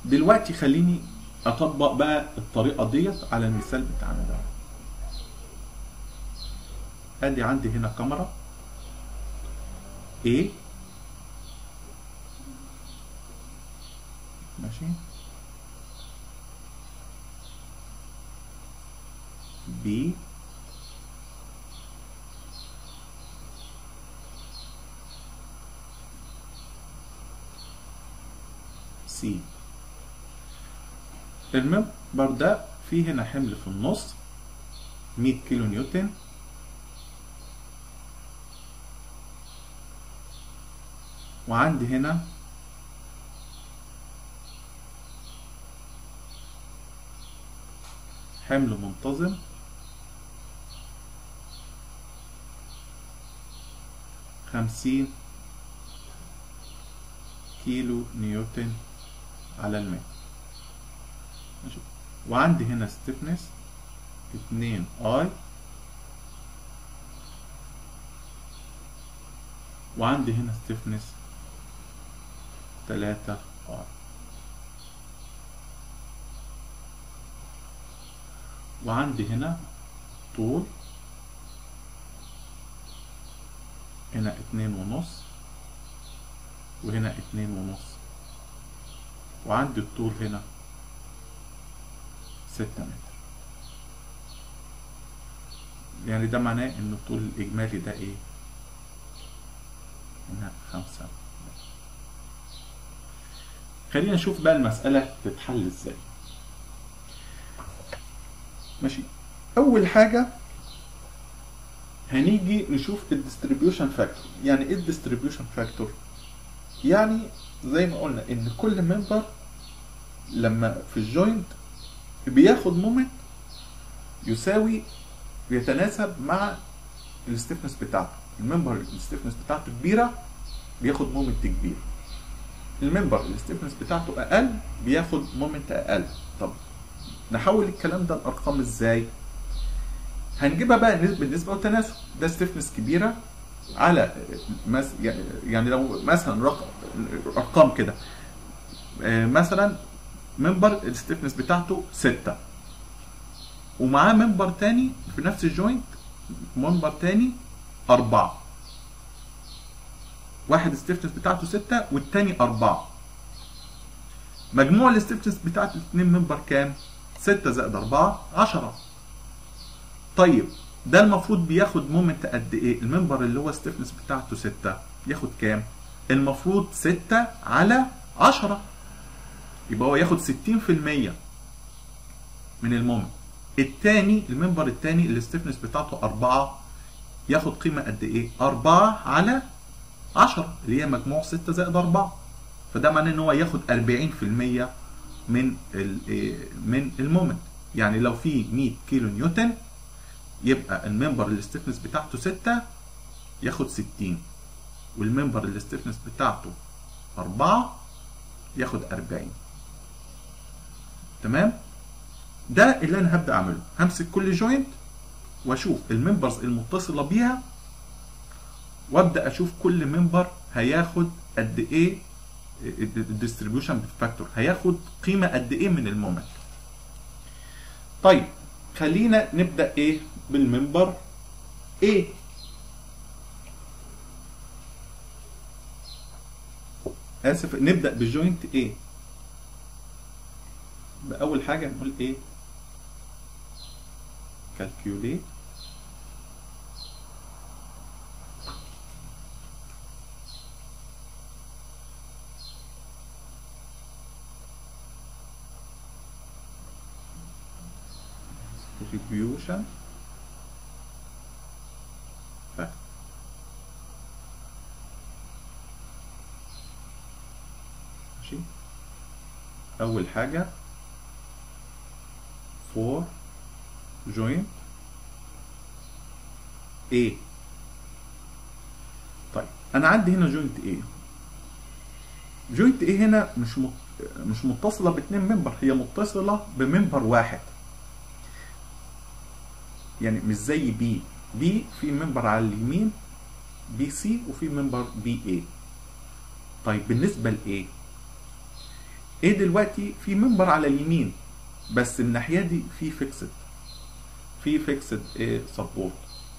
دلوقتي خليني اطبق بقى الطريقه ديت على المثال بتاعنا ده ادي عندي هنا كاميرا A ماشي B C المنبر ده فيه هنا حمل في النص 100 كيلو نيوتن وعندي هنا حمل منتظم خمسين كيلو نيوتن على المتر ماشي وعندي هنا ستيفنس اتنين اي وعندي هنا ستيفنس تلاتة اي وعندي هنا طول هنا اتنين ونص وهنا اتنين ونص وعندي الطول هنا ستة متر يعني ده معناه ان الطول الاجمالي ده ايه هنا خمسة متر خلينا نشوف بقى المسألة تتحل ازاي ماشي اول حاجة هنيجي نشوف الديستريبيوشن فاكتور يعني ايه الديستريبيوشن فاكتور يعني زي ما قلنا ان كل ممبر لما في الجوينت بياخد مومنت يساوي بيتناسب مع الستيفنس بتاعته الممبر الستيفنس بتاعته كبيره بياخد مومنت كبير الممبر الستيفنس بتاعته اقل بياخد مومنت اقل طب نحول الكلام ده لارقام ازاي هنجيبها بقى بالنسبه والتناسب ده ستيفنس كبيره على مس يعني لو مثلا رقم ارقام كده مثلا ممبر الستيفنس بتاعته 6 ومعاه ممبر تاني في نفس الجوينت ممبر تاني 4 واحد الستيفنس بتاعته 6 والتاني 4 مجموع الستيفنس بتاعت الاثنين ممبر كام؟ 6 زائد 4 10 طيب ده المفروض بياخد مومنت قد ايه؟ الممبر اللي هو الستيفنس بتاعته 6 ياخد كام؟ المفروض 6 على 10 يبقى هو ياخد 60% من المومنت التاني الممبر التاني اللي الستيفنس بتاعته 4 ياخد قيمة قد ايه؟ 4 على 10 اللي هي مجموع 6 زائد 4 فده معناه ان هو ياخد 40% من من المومنت يعني لو في 100 كيلو نيوتن يبقى الممبر اللي الستيفنس بتاعته 6 ياخد 60 والممبر اللي الستيفنس بتاعته 4 ياخد 40 تمام ده اللي انا هبدا اعمله همسك كل جوينت واشوف الممبرز المتصله بيها وابدا اشوف كل ممبر هياخد قد ايه الديستريبيوشن فاكتور هياخد قيمه قد ايه من المومنت طيب خلينا نبدا ايه بالممبر A اسف نبدا بالجوينت A باول حاجه نقول ايه calculate distribution factor ماشي اول حاجه for joint A طيب انا عندي هنا joint A joint A هنا مش مت... مش متصله باثنين ممبر هي متصله بممبر واحد يعني مش زي بي بي في ممبر على اليمين بي سي وفي ممبر بي اي طيب بالنسبه لايه ايه دلوقتي في منبر على اليمين بس الناحيه دي في فيكسد في فيكسد ايه سبورت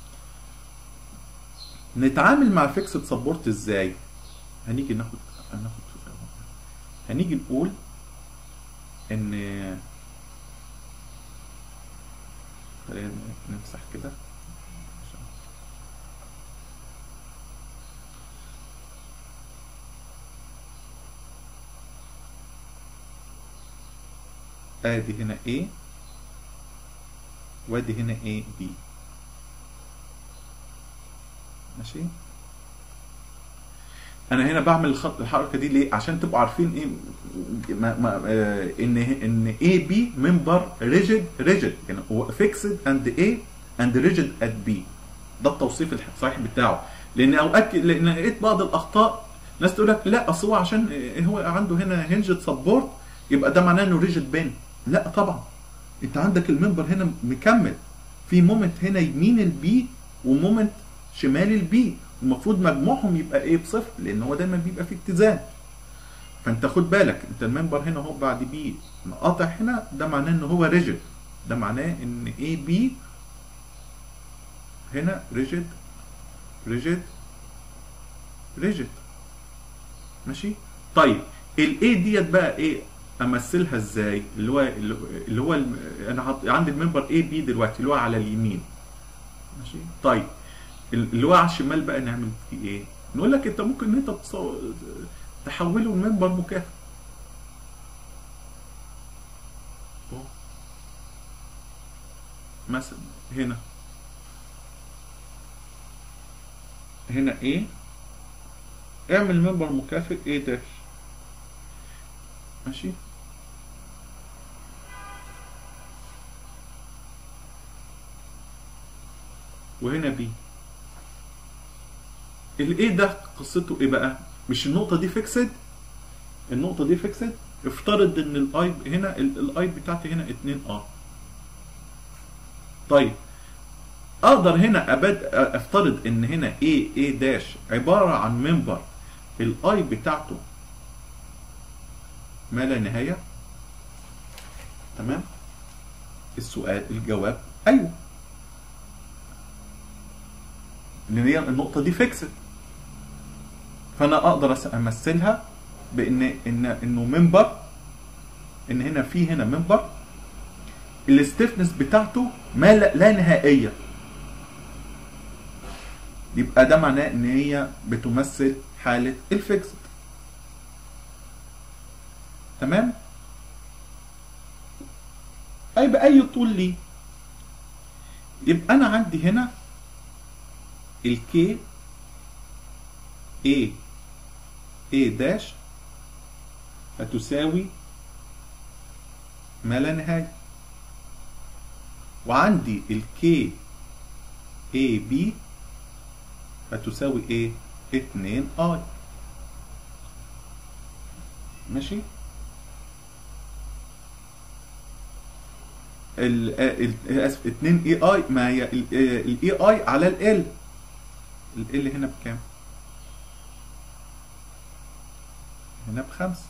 نتعامل مع فيكسد سبورت ازاي هنيجي ناخد هناخد هنيجي نقول ان خلينا نمسح كده ادي هنا A وادي هنا A B ماشي انا هنا بعمل الخط الحركه دي ليه عشان تبقوا عارفين ايه ما ما آه ان ان اي بي ممبر ريجيد ريجيد يعني هو فيكسد اند اي اند ريجيد ات بي ده التوصيف الصحيح بتاعه لان اوقات لان لقيت بعض الاخطاء ناس تقول لك لا اصل هو عشان هو عنده هنا هنجد سبورت يبقى ده معناه انه ريجيد بين لا طبعا انت عندك الممبر هنا مكمل في مومنت هنا يمين البي ومومنت شمال البي المفروض مجموعهم يبقى ايه بصفر لان هو دايما بيبقى فيه اتزان فانت خد بالك انت الممبر هنا اهو بعد بي قاطع هنا ده معناه ان هو ريجيد ده معناه ان اي بي هنا ريجيد ريجيد ريجيد ماشي طيب الاي ديت بقى ايه امثلها ازاي اللي هو اللي هو انا عندي الممبر اي بي دلوقتي اللي هو على اليمين ماشي طيب اللي هو على الشمال بقى نعمل فيه ايه؟ نقول لك انت ممكن ان انت تحوله لمنبر مكافئ. مثلا هنا هنا ايه؟ اعمل منبر مكافئ ايه داش ماشي وهنا بي الايه ده قصته ايه بقى مش النقطه دي فيكسد النقطه دي فيكسد افترض ان الاي هنا الاي بتاعتي هنا 2 اه طيب اقدر هنا ابد افترض ان هنا اي اي داش عباره عن منبر الاي بتاعته ما لا نهايه تمام السؤال الجواب ايوه لان هي النقطه دي فيكسد فانا اقدر امثلها بان ان انه منبر ان هنا في هنا منبر الاستفنس بتاعته ما لا, لا نهائيه يبقى ده معناه ان هي بتمثل حاله الفيكسد تمام اي باي طول ليه يبقى انا عندي هنا الكي A A داش هتساوي ما لا نهاية وعندي الكي A B هتساوي ايه 2 I ماشي ال اسف 2 اي اي ما هي الاي اي على ال ال هنا بكام؟ هنا بخمسة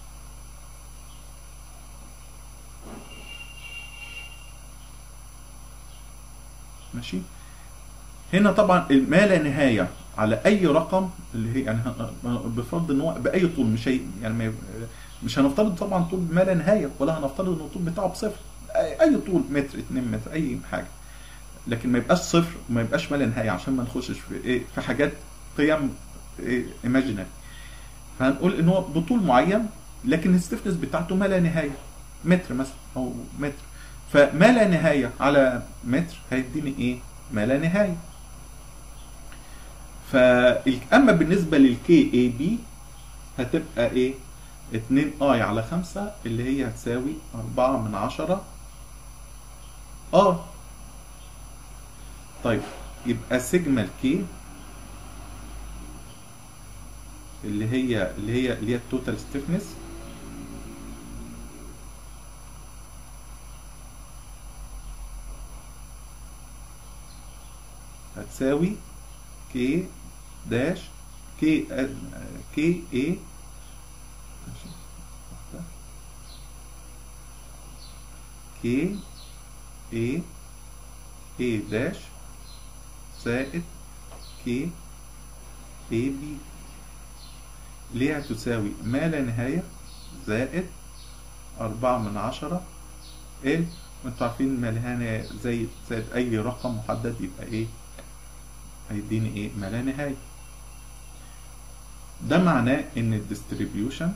ماشي هنا طبعا ما لا نهاية على أي رقم اللي هي يعني بفرض إن هو بأي طول مش هي يعني ما مش هنفترض طبعا طول ما لا نهاية ولا هنفترض إن الطول بتاعه بصفر أي طول متر 2 متر أي حاجة لكن ما يبقاش صفر وما يبقاش ما لا نهاية عشان ما نخشش في إيه في حاجات قيم إيه ايماجينري فهنقول ان هو بطول معين لكن الستفنس بتاعته ما لا نهايه متر مثلا او متر فما لا نهايه على متر هيديني ايه؟ ما لا نهايه فاما بالنسبه للكي اي بي هتبقى ايه؟ 2 اي على 5 اللي هي هتساوي 4 من 10 اه طيب يبقى سيجما الكي اللي هي اللي هي اللي هي التوتال ستيفنس هتساوي كي داش كي كي اي كي A A داش زائد كي A B ليه هتساوي ما لا نهاية زائد أربعة من عشرة ال وانتوا عارفين ما لا نهاية زي زائد أي رقم محدد يبقى إيه هيديني إيه ما لا نهاية ده معناه إن الديستريبيوشن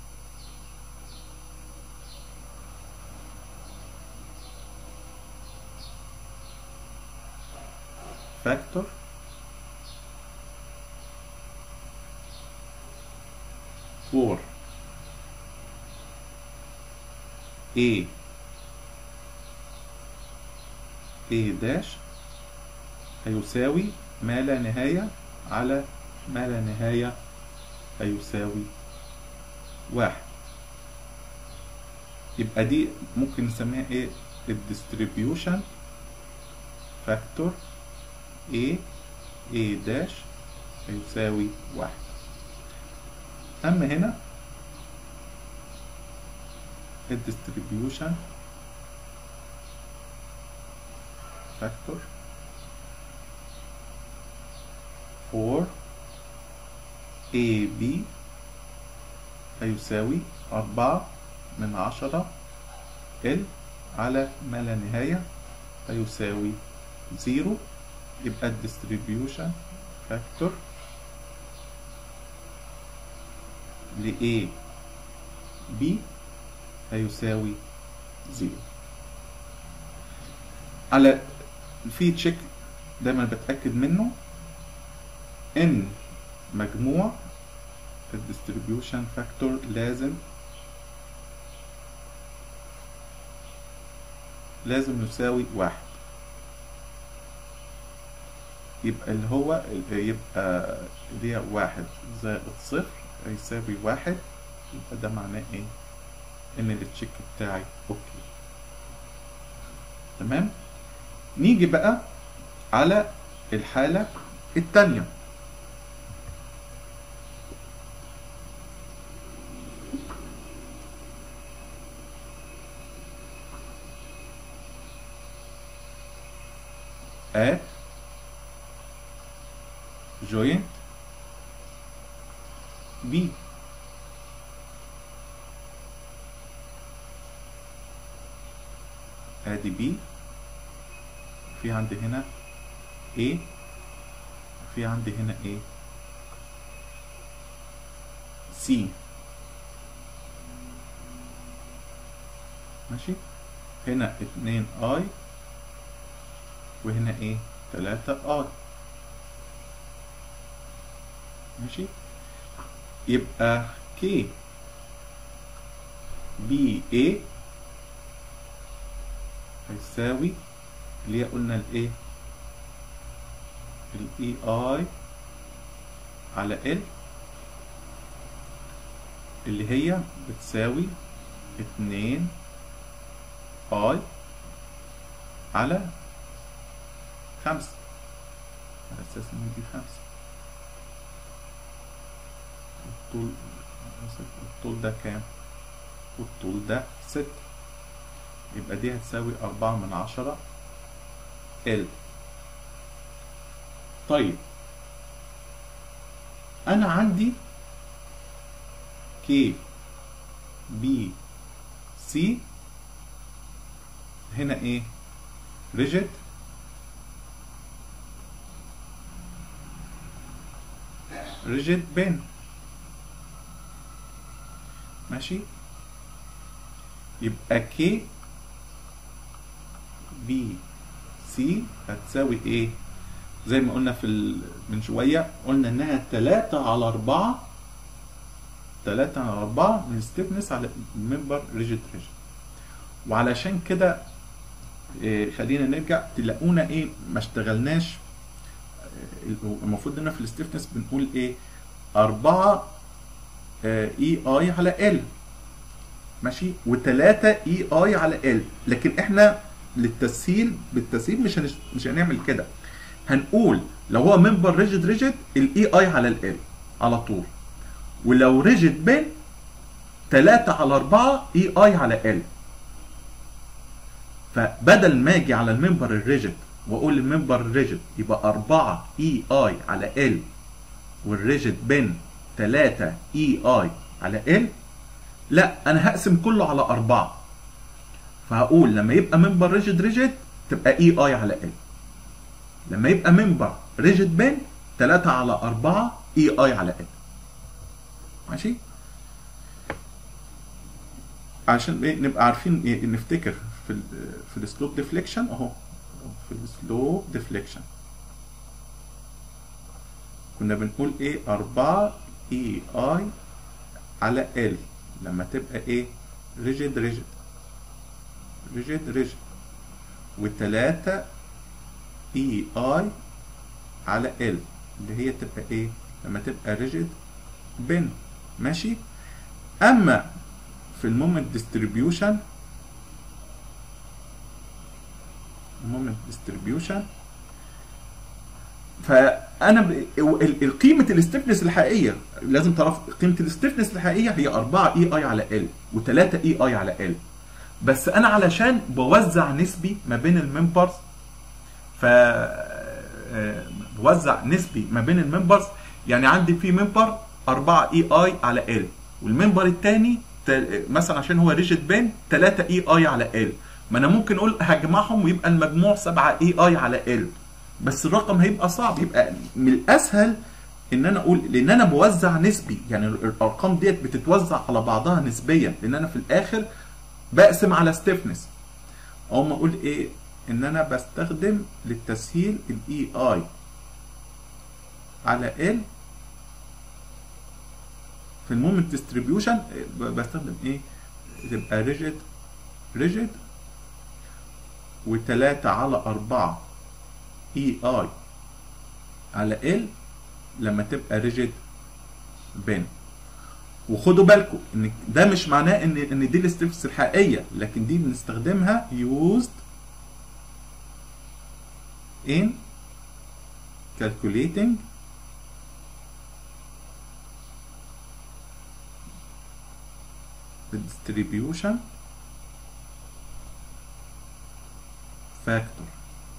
فاكتور for A A داش هيساوي ما لا نهاية على ما لا نهاية هيساوي واحد يبقى دي ممكن نسميها ايه الديستريبيوشن فاكتور A A داش هيساوي واحد أما هنا الديستريبيوشن فاكتور for AB هيساوي أربعة من عشرة L على ما لا نهاية هيساوي زيرو يبقى الديستريبيوشن فاكتور ل A B هيساوي زيرو على في تشيك دايما بتأكد منه ان مجموع الديستريبيوشن فاكتور لازم لازم يساوي واحد يبقى اللي هو يبقى اللي هي واحد زائد صفر هيساوي واحد يبقى ده معناه ايه؟ ان التشيك بتاعي اوكي تمام؟ نيجي بقى على الحالة التانية at joint B ادي B في عندي هنا A في عندي هنا A C ماشي هنا اتنين I وهنا ايه تلاتة I ماشي يبقى K B A هيساوي اللي هي قلنا الايه الاي اي على ال اللي هي بتساوي اتنين اي على خمسة على اساس ان دي خمسة الطول الطول ده كام والطول ده ستة يبقى دي هتساوي أربعة من عشرة ال طيب أنا عندي كي بي سي هنا إيه ريجيد ريجيد بين ماشي يبقى كي بي سي هتساوي ايه زي ما قلنا في ال... من شوية قلنا انها تلاتة على اربعة تلاتة على اربعة من ستيفنس على الممبر ريجيت ريجيت وعلشان كده إيه خلينا نرجع تلاقونا ايه ما اشتغلناش المفروض هنا في الستيفنس بنقول ايه أربعة اي اي على ال ماشي و3 اي اي على ال لكن احنا للتسهيل بالتسهيل مش هنش... مش هنعمل كده هنقول لو هو ممبر ريجيد ريجيد الاي اي على ال على طول ولو ريجيد بين 3 على 4 اي اي على ال فبدل ما اجي على الممبر الريجيد واقول الممبر الريجيد يبقى 4 اي اي على ال والريجيد بين 3 اي اي على ال لا انا هقسم كله على 4 فهقول لما يبقى ممبر ريجيد ريجيد تبقى اي اي على ال لما يبقى ممبر ريجيد بين 3 على 4 اي اي على ال ماشي عشان ايه نبقى عارفين ايه نفتكر في ال في السلوب ديفليكشن اهو في السلوب ديفليكشن كنا بنقول ايه 4 اي اي على ال لما تبقى ايه ريجيد ريجيد ريجيد ريجيد وتلاتة اي اي على ال اللي هي تبقى ايه لما تبقى ريجيد بن ماشي اما في المومنت ديستريبيوشن مومنت ديستريبيوشن فانا ب... ال- ال- قيمه الاستفنس الحقيقيه لازم تعرف قيمه الاستفنس الحقيقيه هي 4 اي اي على ال و3 اي اي على ال بس انا علشان بوزع نسبي ما بين الممبرز ف آه، بوزع نسبي ما بين الممبرز يعني عندي في ممبر 4 اي اي على ال والممبر الثاني مثلا عشان هو ريجيد بين 3 اي اي على ال ما انا ممكن اقول هجمعهم ويبقى المجموع 7 اي اي على ال بس الرقم هيبقى صعب يبقى من الاسهل ان انا اقول لان انا بوزع نسبي يعني الارقام ديت بتتوزع على بعضها نسبيا لان انا في الاخر بقسم على ستيفنس او ما اقول ايه ان انا بستخدم للتسهيل الاي اي على ال في المومنت ديستريبيوشن بستخدم ايه تبقى ريجيد ريجيد و3 على 4 اي اي على ال لما تبقى ريجيد بين وخدوا بالكم ان ده مش معناه ان ان دي الاستفس الحقيقيه لكن دي بنستخدمها used in calculating the distribution factor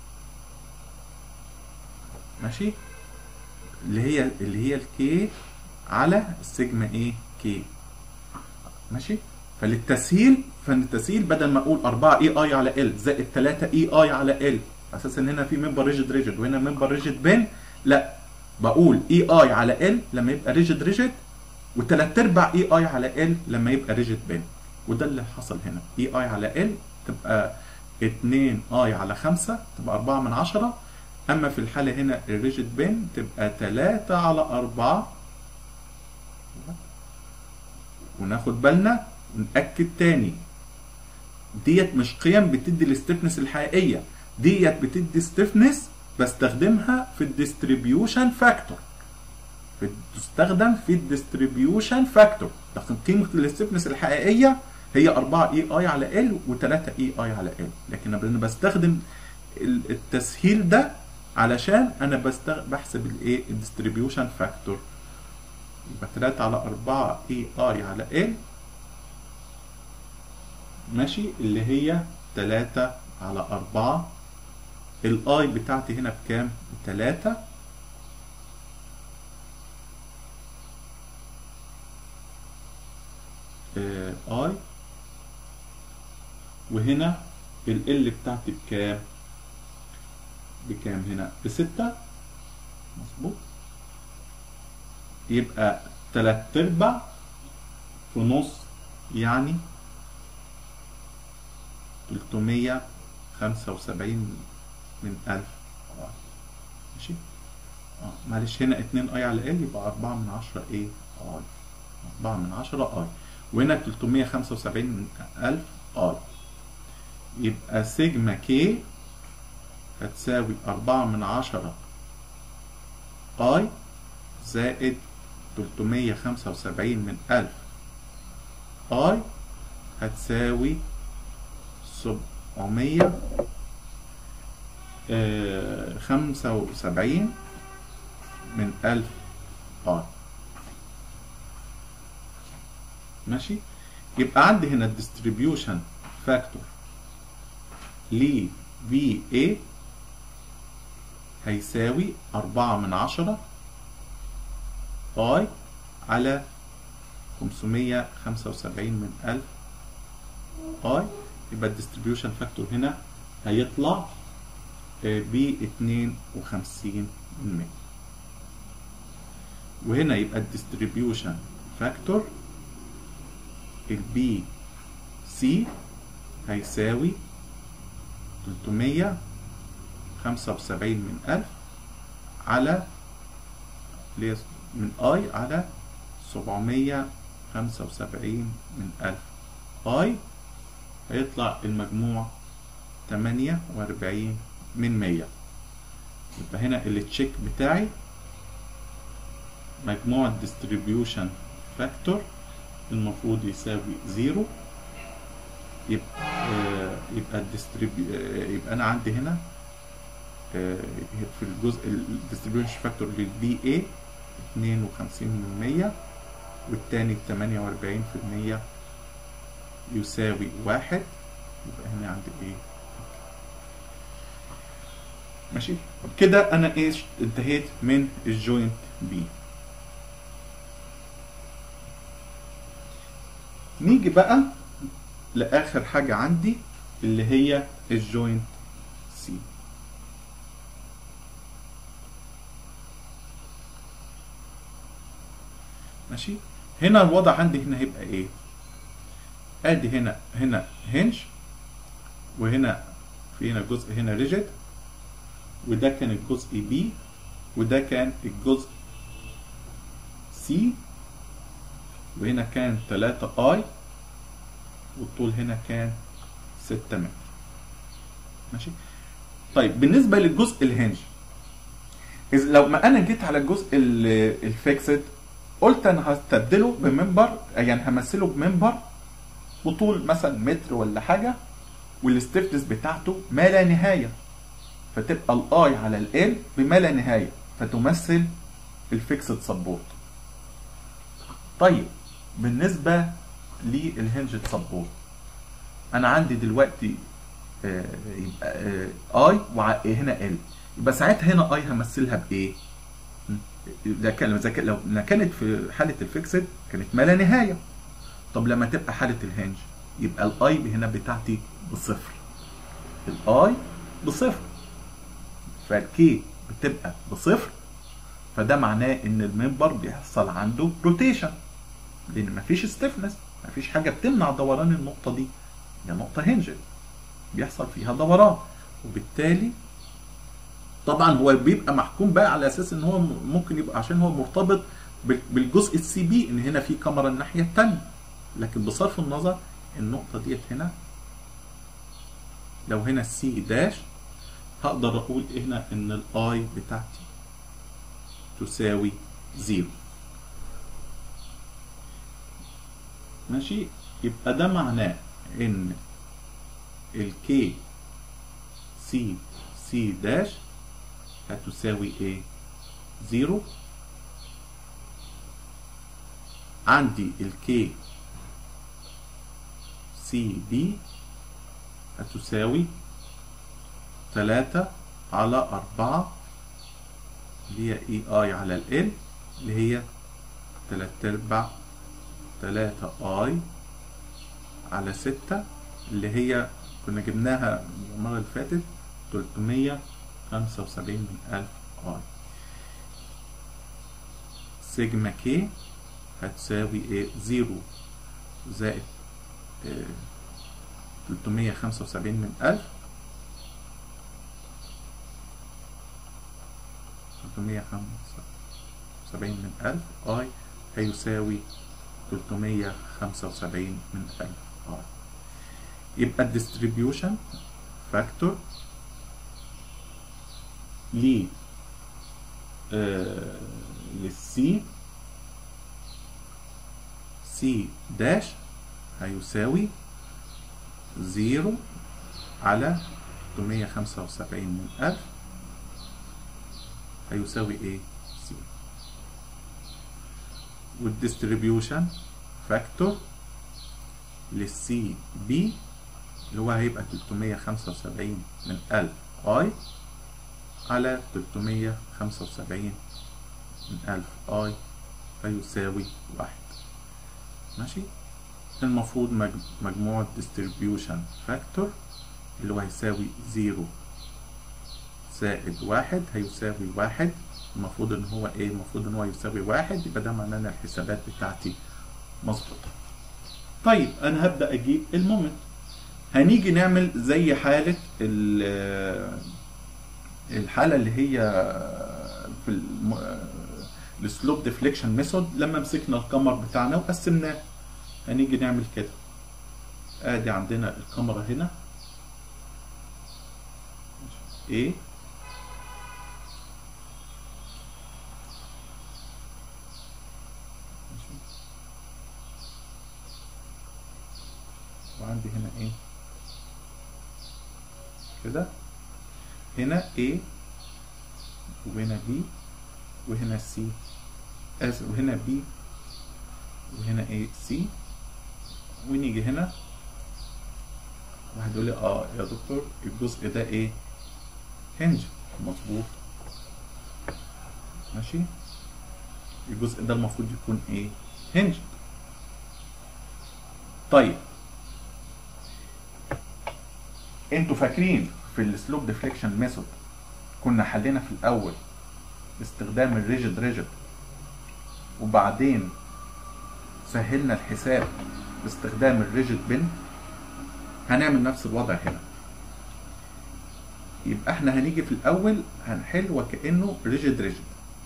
ماشي اللي هي اللي هي الكي على السيجما ايه كي ماشي فللتسهيل فالتسهيل بدل ما اقول 4 اي اي على ال زائد 3 اي اي على ال اساس ان هنا في ممبر ريجيد ريجيد وهنا ممبر ريجيد بين لا بقول اي اي على ال لما يبقى ريجيد ريجيد وثلاث ارباع اي اي على ال لما يبقى ريجيد بين وده اللي حصل هنا اي اي على ال تبقى 2 اي على 5 تبقى 4 من 10 اما في الحاله هنا الريجيد بين تبقى 3 على 4 وناخد بالنا ونأكد تاني ديت مش قيم بتدي الاستفنس الحقيقيه ديت بتدي ستيفنس بستخدمها في الديستريبيوشن فاكتور بتستخدم في الديستريبيوشن فاكتور لكن قيمه الاستفنس الحقيقيه هي 4 اي اي على ال و3 اي اي على ال لكن انا بستخدم التسهيل ده علشان انا بستغ... بحسب الايه الديستريبيوشن فاكتور يبقى 3 على 4 اي اي على ال ماشي اللي هي 3 على 4 الاي بتاعتي هنا بكام 3 اي وهنا ال بتاعتي بكام بكام هنا بستة مظبوط يبقى تلات ارباع في نص يعني تلتمية خمسة وسبعين من ألف ماشي اه معلش هنا اتنين اي على ال يبقى أربعة من عشرة ايه اي أربعة من عشرة اي وهنا تلتمية خمسة وسبعين من ألف اي يبقى سيجما كي هتساوي أربعة من عشرة اي زائد تلتمية خمسة وسبعين من ألف اي هتساوي سبعمية خمسة وسبعين من ألف اي ماشي يبقى عندي هنا الديستريبيوشن فاكتور ل في A هيساوي أربعة من عشرة I على خمسمية خمسة وسبعين من ألف I يبقى الديستريبيوشن فاكتور هنا هيطلع ب 52 من 100 وهنا يبقى الديستريبيوشن فاكتور البي سي هيساوي 375 من 1000 على من اي على 775 من 1000 اي هيطلع المجموع 48 من 100 يبقى هنا التشيك بتاعي مجموع الديستريبيوشن فاكتور المفروض يساوي زيرو يبقى آه يبقى الديستريبيو آه يبقى انا عندي هنا آه في الجزء الديستريبيوشن فاكتور للبي اي 52 من 100 والتاني 48 في المية يساوي واحد يبقى هنا عندي ايه ماشي كده انا ايه انتهيت من الجوينت بي نيجي بقى لاخر حاجه عندي اللي هي الجوينت سي ماشي هنا الوضع عندي هنا هيبقى ايه ادي هنا هنا هنج وهنا في هنا جزء هنا ريجيد وده كان الجزء بي وده كان الجزء سي وهنا كان 3 اي والطول هنا كان 6 متر ماشي طيب بالنسبه للجزء الهنج إذا لو ما انا جيت على الجزء الفيكسد قلت انا هستبدله بمنبر يعني همثله بمنبر بطول مثلا متر ولا حاجه والستيفنس بتاعته ما لا نهايه فتبقى الاي على ال بما لا نهايه فتمثل الفيكسد سبورت طيب بالنسبه للهنجد سبورت انا عندي دلوقتي آه يبقى آه اي وهنا ال يبقى ساعتها هنا اي همثلها بايه اذا كان لو كانت في حاله الفيكسد كانت ما لا نهايه طب لما تبقى حاله الهنج يبقى الاي هنا بتاعتي بصفر الاي بصفر فالكي بتبقى بصفر فده معناه ان المنبر بيحصل عنده روتيشن لان مفيش ستيفنس مفيش حاجه بتمنع دوران النقطه دي هي نقطه هنجد بيحصل فيها دوران وبالتالي طبعا هو بيبقى محكوم بقى على اساس ان هو ممكن يبقى عشان هو مرتبط بالجزء السي بي ان هنا في كاميرا الناحيه الثانيه لكن بصرف النظر النقطه ديت هنا لو هنا السي داش هقدر اقول هنا ان الاي بتاعتي تساوي زيرو ماشي يبقى ده معناه ان الكي سي سي داش هتساوي ايه زيرو عندي الكي سي بي هتساوي تلاتة على أربعة اللي هي اي اي على ال اللي هي تلات ارباع تلاتة اي على ستة اللي هي كنا جبناها المرة اللي فاتت تلتمية خمسة وسبعين من ألف اي سيجما كي هتساوي ايه زيرو زائد تلتمية خمسة وسبعين من ألف 375 من ألف I هيساوي 375 من ألف I يبقى الديستريبيوشن فاكتور ل آه للسي سي داش هيساوي زيرو على 375 من ألف هيساوي ايه سي والديستريبيوشن فاكتور للسي بي اللي هو هيبقى 375 من 1000 اي على 375 من 1000 اي فيساوي واحد ماشي المفروض مج- مجموع distribution factor اللي هو هيساوي زيرو زائد واحد هيساوي واحد المفروض ان هو ايه المفروض ان هو يساوي واحد يبقى ده معناه ان الحسابات بتاعتي مظبوطه طيب انا هبدا اجيب المومنت هنيجي نعمل زي حاله ال- الحاله اللي هي في الم- السلوب ديفليكشن ميثود لما مسكنا القمر بتاعنا وقسمناه هنيجي نعمل كده ادي عندنا الكاميرا هنا ايه وعندي هنا ايه كده هنا A وهنا B وهنا C آسف وهنا B وهنا A C ونيجي هنا واحد يقول لي اه يا دكتور الجزء ده ايه هنج مظبوط ماشي الجزء ده المفروض يكون ايه هنج طيب انتوا فاكرين في السلوب ديفليكشن ميثود كنا حلينا في الاول باستخدام الريجيد ريجيد وبعدين سهلنا الحساب باستخدام الريجيد بن هنعمل نفس الوضع هنا يبقى احنا هنيجي في الاول هنحل وكانه ريجيد ريجيد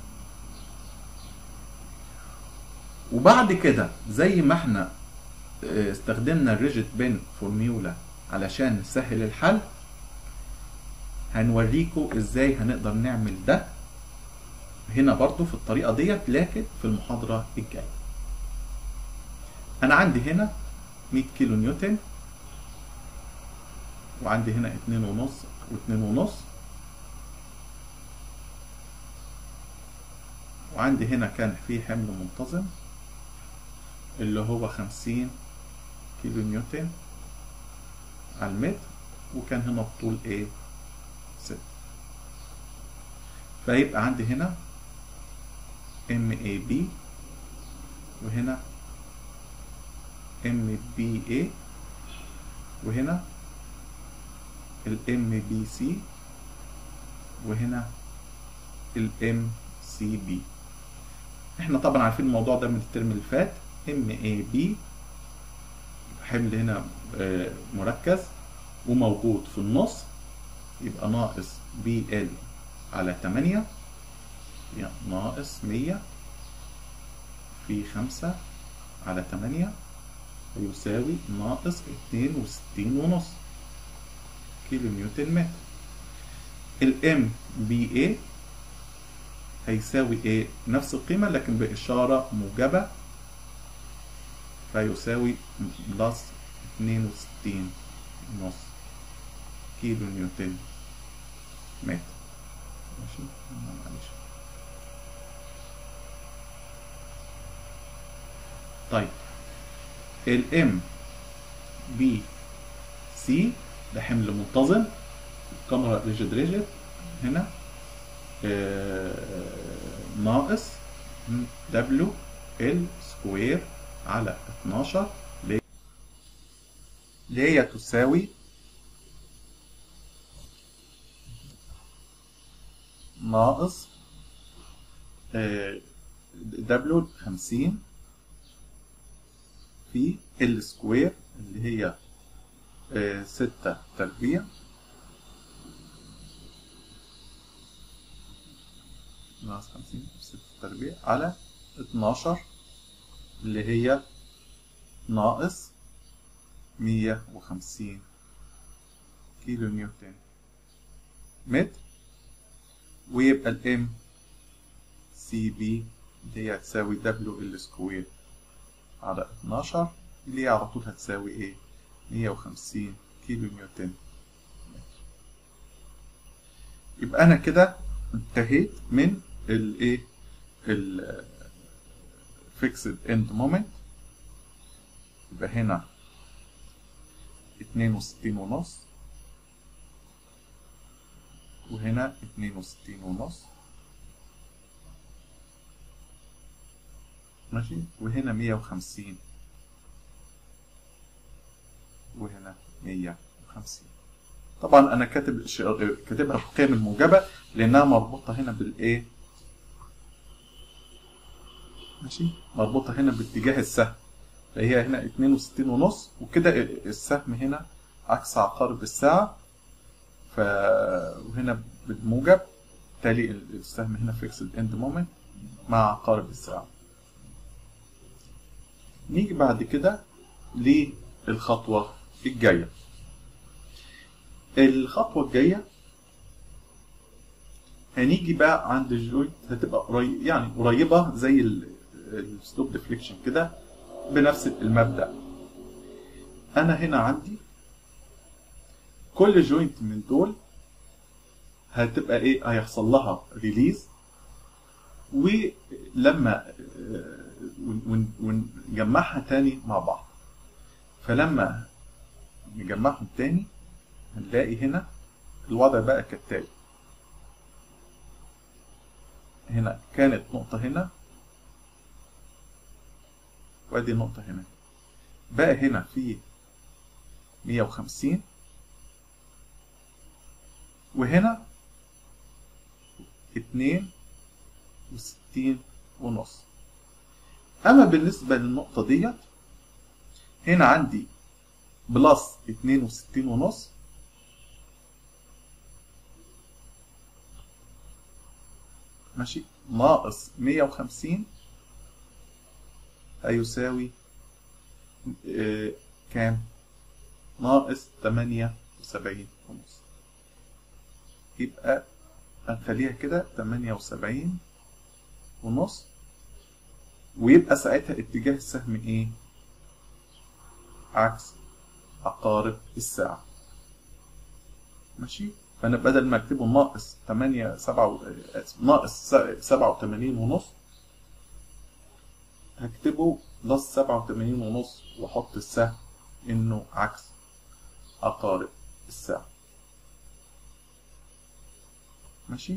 وبعد كده زي ما احنا اه، استخدمنا الريجيد بن فورميولا علشان نسهل الحل هنوريكم ازاي هنقدر نعمل ده هنا برضو في الطريقة ديت لكن في المحاضرة الجاية انا عندي هنا 100 كيلو نيوتن وعندي هنا اتنين ونص واتنين ونص وعندي هنا كان في حمل منتظم اللي هو خمسين كيلو نيوتن على المتر وكان هنا الطول ايه ستة فيبقى عندي هنا ام اي بي وهنا ام بي اي وهنا الام بي سي وهنا الام سي بي احنا طبعا عارفين الموضوع ده من الترم اللي فات ام اي بي حمل هنا آه، مركز وموجود في النص يبقى ناقص بي ال على 8 يعني ناقص 100 في 5 على 8 يساوي ناقص 62 ونص كيلو نيوتن متر الام بي اي هيساوي ايه نفس القيمة لكن بإشارة موجبة فيساوي بلس 62 ونص كيلو نيوتن متر ماشي معلش طيب الام بي سي ده حمل منتظم الكاميرا ريجيد ريجيد هنا آه، ناقص دبليو ال سكوير على 12 اللي اللي هي تساوي ناقص دبليو 50 في ال سكوير اللي هي آه، ستة تربيع ناقص خمسين في ستة تربيع على اتناشر اللي هي ناقص مية وخمسين كيلو نيوتن متر ويبقى الام سي بي اللي هي هتساوي دبليو ال سكوير على 12 اللي هي على طول هتساوي ايه 150 كيلو نيوتن متر. يبقى انا كده انتهيت من الايه ال fixed end moment يبقى هنا اتنين وستين ونص وهنا اتنين وستين ونص ماشي وهنا مية وخمسين وهنا مية وخمسين طبعا انا كاتب ش- كاتبها بالقيم الموجبة لانها مربوطة هنا بالايه ماشي مربوطة هنا باتجاه السهم فهي هنا اتنين وستين ونص وكده السهم هنا عكس عقارب الساعة ف وهنا بالموجب بالتالي السهم هنا فيكسد اند مومنت مع عقارب الساعة نيجي بعد كده للخطوة الجاية الخطوة الجاية هنيجي بقى عند الجوينت هتبقى قريب يعني قريبة زي السلوب ديفليكشن كده بنفس المبدأ أنا هنا عندي كل جوينت من دول هتبقى ايه هيحصل لها ريليز ولما آه، ون- ون- ونجمعها تاني مع بعض فلما نجمعهم تاني هنلاقي هنا الوضع بقى كالتالي هنا كانت نقطة هنا وادي نقطة هنا بقى هنا في 150 وهنا 62 ونص اما بالنسبة للنقطة ديت هنا عندي بلس 62 ونص ماشي ناقص 150 هيساوي آه، كام ناقص 78 ونص يبقى هنخليها كده 78 ونص ويبقى ساعتها اتجاه السهم ايه عكس عقارب الساعة ماشي فانا بدل ما اكتبه ناقص 8 7 ناقص 87 ونص هكتبه بلس 87 ونص واحط السهم انه عكس عقارب الساعة ماشي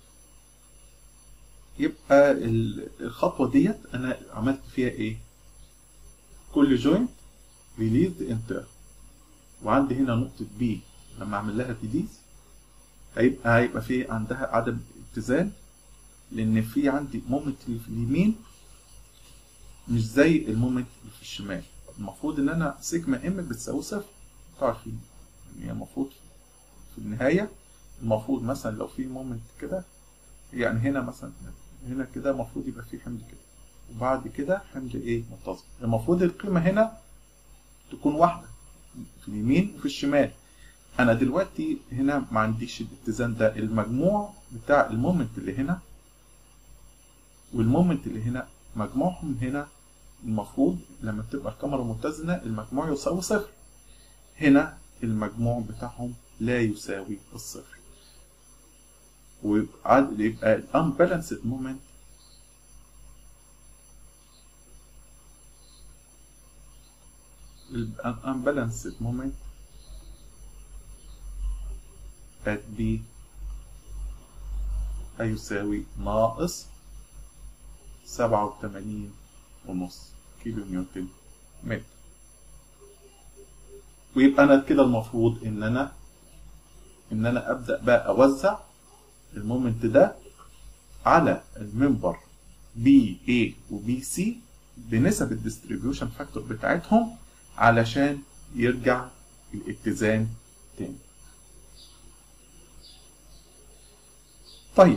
يبقى ال- الخطوة ديت انا عملت فيها ايه كل جوينت ريليز انتر وعندي هنا نقطة بي لما اعمل لها ريليز هيبقى هيبقى في عندها عدم اتزان لان في عندي مومنت اللي في اليمين مش زي المومنت اللي في الشمال المفروض ان انا سيجما ام بتساوي صفر انتوا عارفين يعني هي المفروض في النهاية المفروض مثلا لو في مومنت كده يعني هنا مثلا هنا كده المفروض يبقى في حمل كده وبعد كده حمل ايه منتظم المفروض القيمة هنا تكون واحدة في اليمين وفي الشمال انا دلوقتي هنا ما عنديش الاتزان ده المجموع بتاع المومنت اللي هنا والمومنت اللي هنا مجموعهم هنا المفروض لما تبقى الكاميرا متزنة المجموع يساوي صفر هنا المجموع بتاعهم لا يساوي الصفر ويبقى يبقى ال unbalanced moment ال unbalanced moment at B هيساوي ناقص سبعة وتمانين ونص كيلو نيوتن متر ويبقى انا كده المفروض ان انا ان انا ابدا بقى اوزع المومنت ده على الممبر بي اي وبي سي بنسب الديستريبيوشن فاكتور بتاعتهم علشان يرجع الاتزان تاني طيب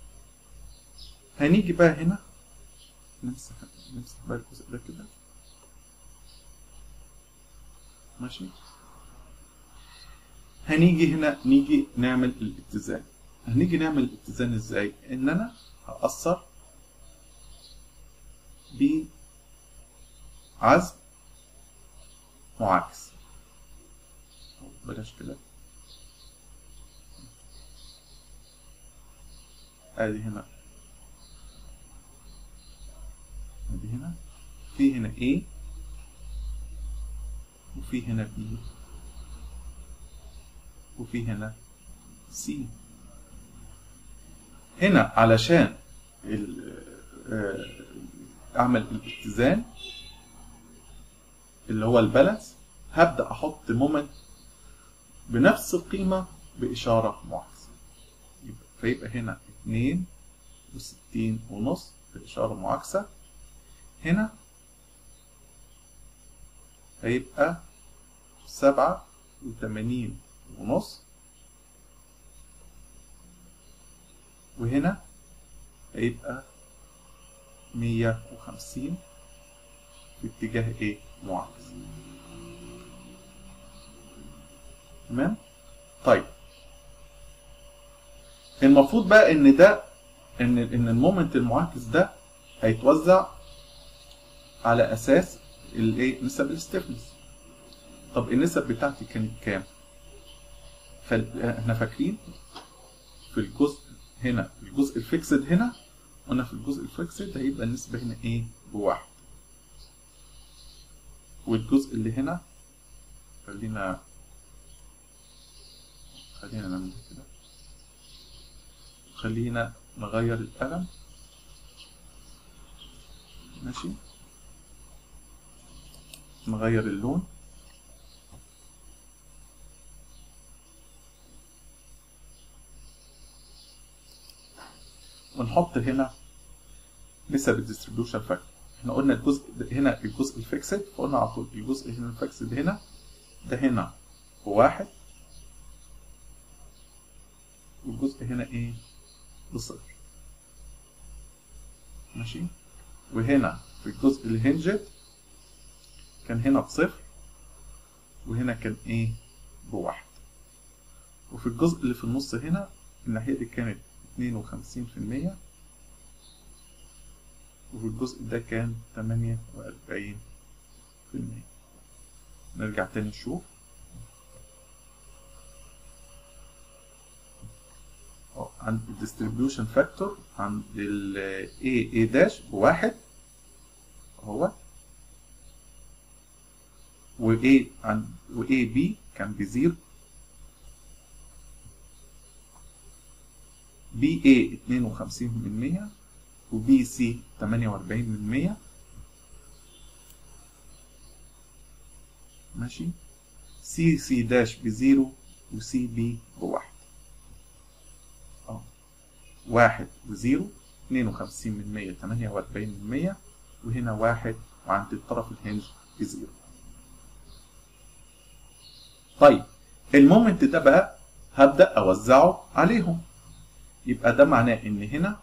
هنيجي بقى هنا نمسح نمسح بقى الجزء ده كده ماشي هنيجي هنا نيجي نعمل الاتزان هنيجي نعمل الاتزان ازاي ان انا هأثر بعزم معاكس أو بلاش كده ادي هنا ادي هنا في هنا A وفي هنا B وفي هنا سي هنا علشان ال- آه، اعمل الاتزان اللي هو البالانس هبدا احط مومنت بنفس القيمه باشاره معاكسه يبقى- فيبقى هنا 62 ونص باشاره معاكسه هنا هيبقى 87 ونص وهنا هيبقى 150 في اتجاه ايه معاكس تمام طيب المفروض بقى ان ده ان ان المومنت المعاكس ده هيتوزع على اساس الايه نسب الاستفنس طب النسب بتاعتي كانت كام خل... احنا فاكرين في الجزء هنا الجزء الفيكسد هنا قلنا في الجزء الفيكسد هيبقى النسبة هنا ايه بواحد والجزء اللي هنا خلينا خلينا نعمل كده خلينا نغير القلم ماشي نغير اللون ونحط هنا نسب الديستريبيوشن فاكتور احنا قلنا الجزء ده- هنا الجزء الفيكسد فقلنا على طول الجزء هنا الفيكسد هنا ده هنا بواحد والجزء هنا ايه بصفر ماشي وهنا في الجزء الهنجد كان هنا بصفر وهنا كان ايه بواحد وفي الجزء اللي في النص هنا الناحية دي كانت اتنين وخمسين في المية وفي الجزء ده كان تمانية وأربعين في المية نرجع تاني نشوف أهو عند الديستريبيوشن فاكتور عند ال A A داش بواحد اهو و A عند و A B كان بزيرو بي A اتنين وخمسين من مية وبي سي تمانية وأربعين من مية ماشي سي سي داش بزيرو وسي بي بواحد اه واحد وزيرو اتنين وخمسين من مية تمانية وأربعين من مية وهنا واحد وعند الطرف الهنج بزيرو طيب المومنت ده بقى هبدأ أوزعه عليهم يبقى ده معناه إن هنا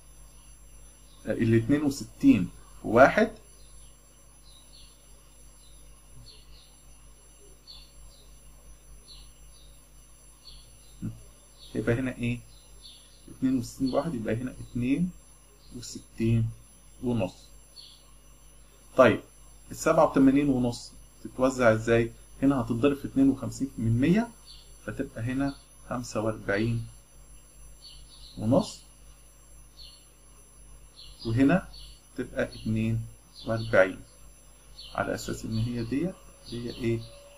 ال 62 في واحد يبقى هنا ايه 62 بواحد يبقى هنا 62 ونص طيب ال 87 ونص تتوزع ازاي هنا هتتضرب في 52 من 100 فتبقى هنا 45 ونص وهنا تبقى 42 على اساس ان هي ديت هي ايه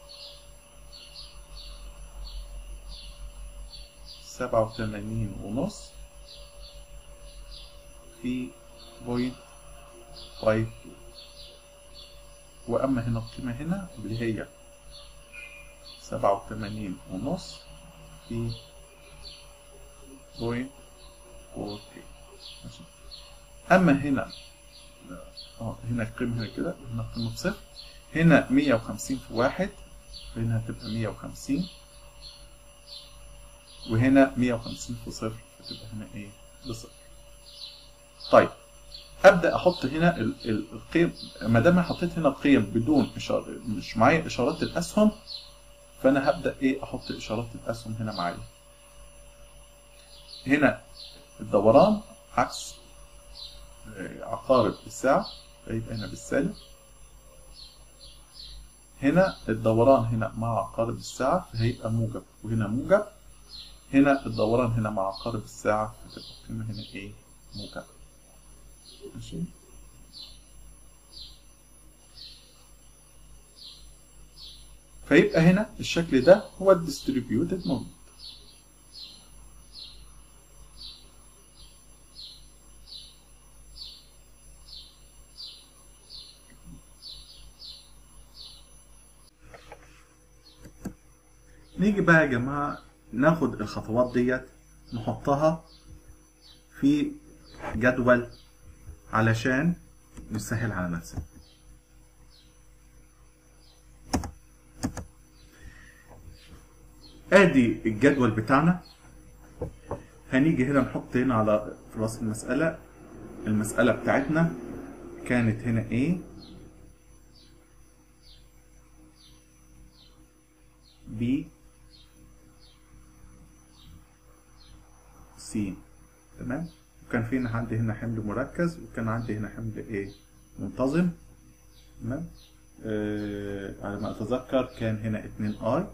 سبعة وثمانين ونص في بوينت فايف وأما هنا القيمة هنا اللي هي سبعة وثمانين ونص في بوينت فور ماشي أما هنا اه هنا القيمة هنا كده هنا القيمة بصفر هنا مية وخمسين في واحد فهنا هتبقى مية وخمسين وهنا 150 في صفر فتبقى هنا ايه بصفر طيب ابدا احط هنا ال- ال- القيم ما دام أنا حطيت هنا القيم بدون اشاره مش معايا اشارات الاسهم فانا هبدا ايه احط اشارات الاسهم هنا معايا هنا الدوران عكس آه، عقارب الساعه فيبقى هنا بالسالب هنا الدوران هنا مع عقارب الساعه فهيبقى موجب وهنا موجب هنا الدوران هنا مع عقارب الساعة فتبقى القيمة هنا ايه موجبة ماشي فيبقى هنا الشكل ده هو الديستريبيوتد مومنت نيجي بقى يا جماعة ناخد الخطوات ديت نحطها في جدول علشان نسهل على نفسنا ادي الجدول بتاعنا هنيجي هنا نحط هنا على في راس المسألة المسألة بتاعتنا كانت هنا A B C تمام وكان في عندي هنا حمل مركز وكان عندي هنا حمل ايه منتظم تمام آه على ما اتذكر كان هنا 2 اي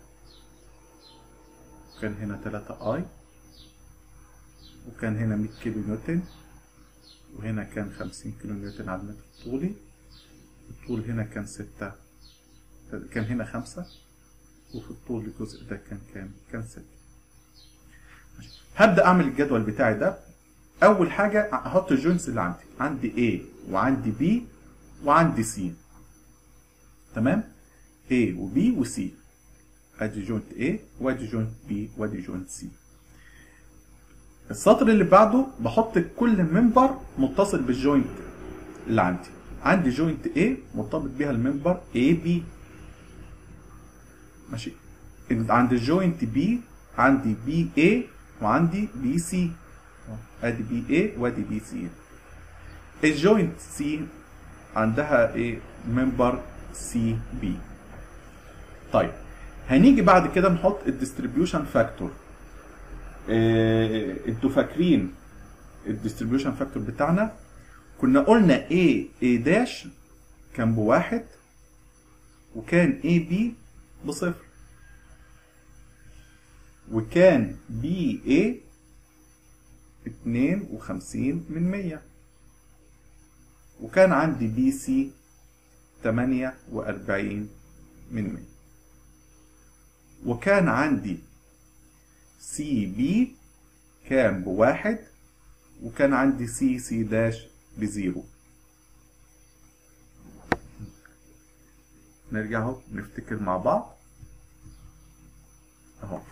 وكان هنا 3 اي وكان هنا 100 كيلو نيوتن وهنا كان 50 كيلو نيوتن على المتر الطولي الطول هنا كان 6 كان هنا 5 وفي الطول الجزء ده كان كام؟ كان 6 هبدأ أعمل الجدول بتاعي ده أول حاجة أحط الجوينتس اللي عندي عندي A وعندي B وعندي C تمام؟ A و B و C ادي جوينت A وادي جوينت B وادي جوينت C السطر اللي بعده بحط كل منبر متصل بالجوينت اللي عندي عندي جوينت A مرتبط بيها المنبر AB ماشي عند الجوينت B عندي BA وعندي BC ادي BA وادي BC الجوينت C عندها ايه منبر CB طيب هنيجي بعد كده نحط الديستريبيوشن فاكتور إيه انتوا فاكرين الديستريبيوشن فاكتور بتاعنا كنا قلنا A A داش كان بواحد وكان A B بصفر وكان بي اي اتنين وخمسين من مية وكان عندي بي سي تمانية وأربعين من مية وكان عندي سي بي كان بواحد وكان عندي سي سي داش بزيرو نرجع اهو نفتكر مع بعض اهو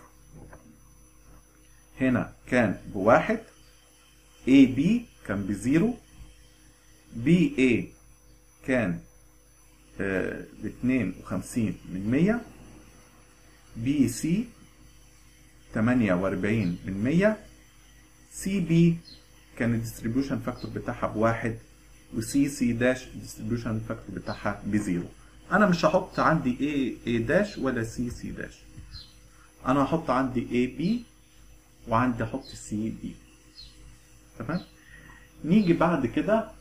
هنا كان بواحد AB كان بزيرو BA كان باتنين وخمسين من مية BC تمانية وأربعين من مية CB كان الديستريبيوشن فاكتور بتاعها بواحد وسي سي داش الديستريبيوشن فاكتور بتاعها بزيرو انا مش هحط عندي A A داش ولا سي سي داش انا هحط عندي A B وعندي احط سي بي تمام نيجي بعد كده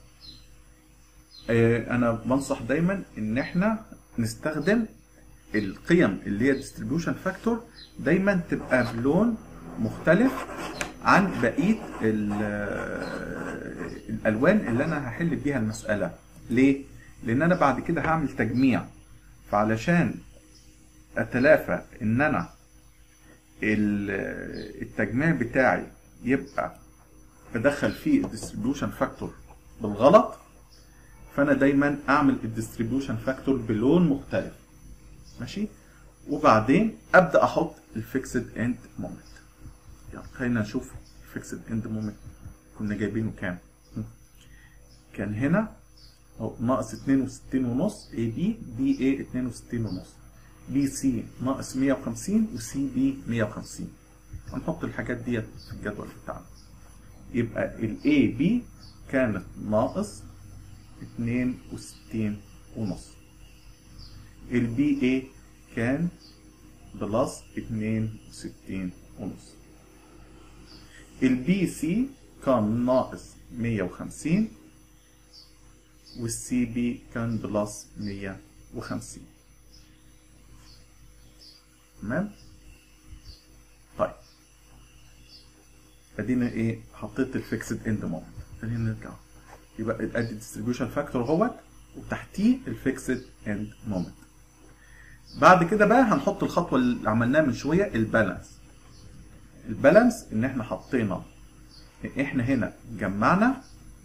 آه انا بنصح دايما ان احنا نستخدم القيم اللي هي distribution فاكتور دايما تبقى بلون مختلف عن بقيه الالوان اللي انا هحل بيها المساله ليه لان انا بعد كده هعمل تجميع فعلشان اتلافى ان انا التجميع بتاعي يبقى بدخل فيه الديستريبيوشن فاكتور بالغلط فانا دايما اعمل الديستريبيوشن فاكتور بلون مختلف ماشي وبعدين ابدا احط الفيكسد اند مومنت يلا خلينا نشوف الفيكسد اند مومنت كنا جايبينه كام كان هنا اهو ناقص 62 ونص اي بي بي اي 62 ونص بي سي ناقص 150 وسي بي 150 هنحط الحاجات ديت في الجدول بتاعنا يبقى الاي بي كانت ناقص 62 ونص البي اي كان بلس 62 ونص البي سي كان ناقص 150 والسي بي كان بلس 150 تمام طيب ادينا ايه حطيت الفيكسد اند مومنت خلينا نرجع يبقى ادي الديستريبيوشن فاكتور اهوت وتحتيه الفيكسد اند مومنت بعد كده بقى هنحط الخطوه اللي عملناها من شويه البالانس البالانس ان احنا حطينا احنا هنا جمعنا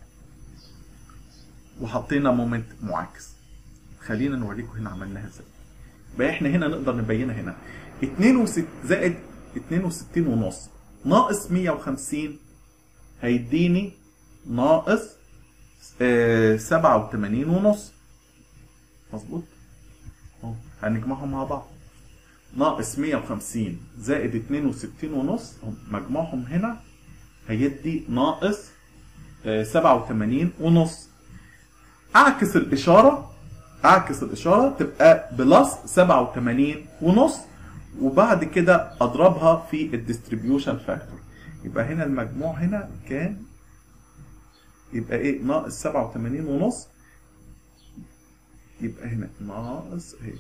وحطينا مومنت معاكس خلينا نوريكم هنا عملناها ازاي بقى احنا هنا نقدر نبينها هنا 62 زائد 62 ونص ناقص 150 هيديني ناقص آه 87 ونص مظبوط اهو هنجمعهم مع بعض ناقص 150 زائد 62 ونص مجموعهم هنا هيدي ناقص آه 87 ونص اعكس الاشاره اعكس الاشاره تبقى بلس 87 ونص وبعد كده اضربها في الديستريبيوشن فاكتور يبقى هنا المجموع هنا كان يبقى ايه ناقص 87 ونص يبقى هنا ناقص اهي